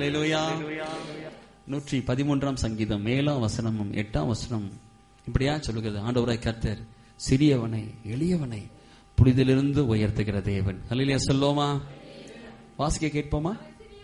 ஹalleluya நூற்றி பதிமூன்றாம் சங்கீதம் மேலாம் வசனமும் எட்டாம் வசனம் இப்படியா சொல்லுகிறது ஆண்டவராய் கர்த்தர் சிறியவனை எளியவனை புனிதிலிருந்து உயர்த்துகிற தேவன் ஹalleluya சொல்லுவோமா வாசிக்க கேட்போமா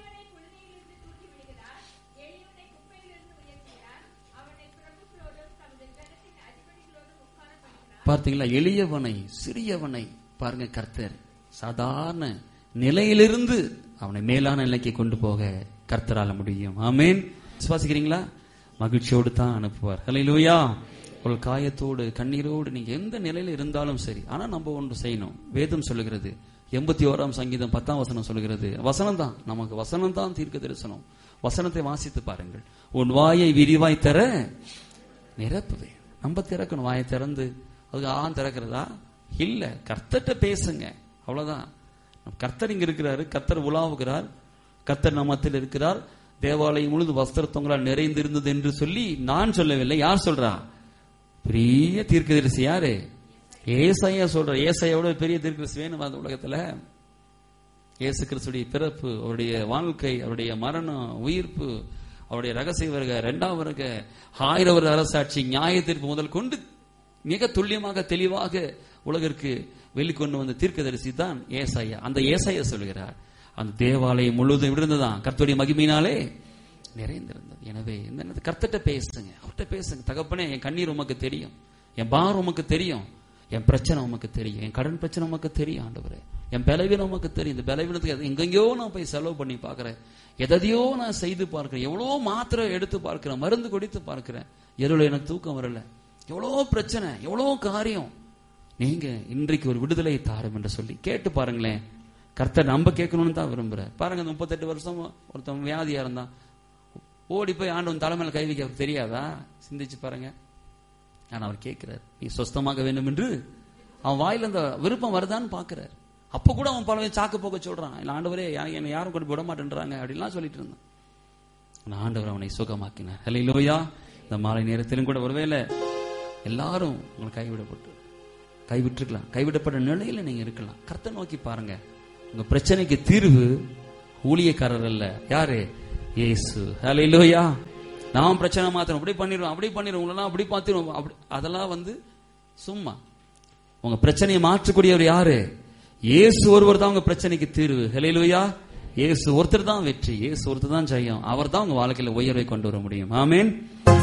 பார்த்தீங்களா எளியவனை சிறியவனை பாருங்க கர்த்தர் சாதாரண நிலையிலிருந்து அவனை மேலான நிலைக்கு கொண்டு போக கர்த்தரால முடியும் ஆமேன் விசுவாசிக்கிறீங்களா மகிழ்ச்சியோடு தான் அனுப்புவார் ஹalleluya ஒரு காயத்தோடு கண்ணீரோடு நீங்க எந்த நிலையில இருந்தாலும் சரி ஆனா நம்ம ஒன்று செய்யணும் வேதம் சொல்லுகிறது எண்பத்தி ஓராம் சங்கீதம் பத்தாம் வசனம் சொல்லுகிறது வசனம் தான் நமக்கு வசனம் தான் தீர்க்க தரிசனம் வசனத்தை வாசித்து பாருங்கள் உன் வாயை விரிவாய் தர நிரப்புவேன் நம்ம திறக்கணும் வாயை திறந்து அதுக்கு ஆ திறக்கிறதா இல்ல கர்த்தர்ட்ட பேசுங்க அவ்வளவுதான் கர்த்தர் இங்க இருக்கிறாரு கர்த்தர் உலாவுகிறார் கர்த்தர் நம்மத்தில் இருக்கிறார் தேவாலயம் முழுது வஸ்திரத்தவங்களால் நிறைந்திருந்தது என்று சொல்லி நான் சொல்லவில்லை யார் சொல்றா பெரிய தீர்க்கதரிசி யாரு ஏசாயா சொல்ற ஏசாயோட பெரிய தீர்க்கதரிசி வேணும் அந்த உலகத்துல இயேசு கிறிஸ்துடைய பிறப்பு அவருடைய வாழ்க்கை அவருடைய மரணம் உயிர்ப்பு அவருடைய ரகசிய வருக இரண்டாம் வருக ஆயிரம் வருட அரசாட்சி நியாய தீர்ப்பு முதல் கொண்டு மிக துல்லியமாக தெளிவாக உலகிற்கு வெளிக்கொண்டு வந்த தீர்க்கதரிசி தான் ஏசாயா அந்த ஏசாயா சொல்கிறார் அந்த தேவாலயம் முழுவதும் இருந்ததுதான் கர்த்தருடைய மகிமையினாலே நிறைந்திருந்தது எனவே இந்த நேரத்துல கர்த்தர்ட்ட பேசுங்க அவர்கிட்ட பேசுங்க தகப்பனே என் கண்ணீர் உமக்கு தெரியும் என் பாரம் உமக்கு தெரியும் என் பிரச்சனை உமக்கு தெரியும் என் கடன் பிரச்சனை உமக்கு தெரியும் ஆண்டவரே என் பலவீனம் உமக்கு தெரியும் இந்த பலவீனத்துக்கு எது- எங்கெங்கேயோ நான் போய் செலவு பண்ணி பார்க்கிறேன் எதையோ நான் செய்து பார்க்கிறேன் எவ்வளோ மாத்திரை எடுத்து பார்க்கிறேன் மருந்து குடித்து பார்க்கிறேன் எருள எனக்கு தூக்கம் வரல எவ்வளோ பிரச்சனை எவ்வளோ காரியம் நீங்க இன்றைக்கு ஒரு விடுதலை தாரும் என்று சொல்லி கேட்டு பாருங்களேன் கர்த்தர் நம்ம கேட்கணும்னு தான் விரும்புறார் பாருங்க இந்த முப்பத்தெட்டு வருஷம் ஒருத்தன் வியாதியா இருந்தான் ஓடி போய் ஆண்டவன் தலைமையில கை வைக்க அவருக்கு தெரியாதா சிந்திச்சு பாருங்க ஆனா அவர் கேட்கிறார் நீ சொஸ்தமாக வேண்டும் என்று அவன் வாயில அந்த விருப்பம் வருதான்னு பாக்குறார் அப்ப கூட அவன் பல சாக்கு போக்க சொல்றான் இல்ல ஆண்டவரே யா- என்னை யாரும் கொண்டு போய் விட மாட்டேன்றாங்க அப்படின்லாம் சொல்லிட்டு இருந்தான் ஆனா ஆண்டவர் அவனை சுகமாக்கினார் ஹalleluya இந்த மாலை நேரத்திலும் கூட ஒருவேளை எல்லாரும் உங்களை கைவிடப்பட்டு கைவிட்டிருக்கலாம் கைவிடப்பட்ட நிலையில நீங்க இருக்கலாம் கர்த்தர் நோக்கி பாருங்க உங்க பிரச்சனைக்கு தீர்வு ஊழியக்காரர் அல்ல யாரு இயேசு ஹalleluya நான் பிரச்சனை மாத்திரம் அப்படி பண்ணிடுவோம் அப்படி பண்ணிடுவோம் உங்களெல்லாம் அப்படி பார்த்துருவோம் அப்படி அதெல்லாம் வந்து சும்மா உங்க பிரச்சனையை மாற்றக்கூடியவர் யாரு இயேசு ஒருவர் தான் உங்க பிரச்சனைக்கு தீர்வு ஹalleluya இயேசு ஒருத்தர் தான் வெற்றி இயேசு ஒருத்தர் தான் ஜெயம் அவர் தான் உங்க வாழ்க்கையில உயர்வை கொண்டு வர முடியும் ஆமென்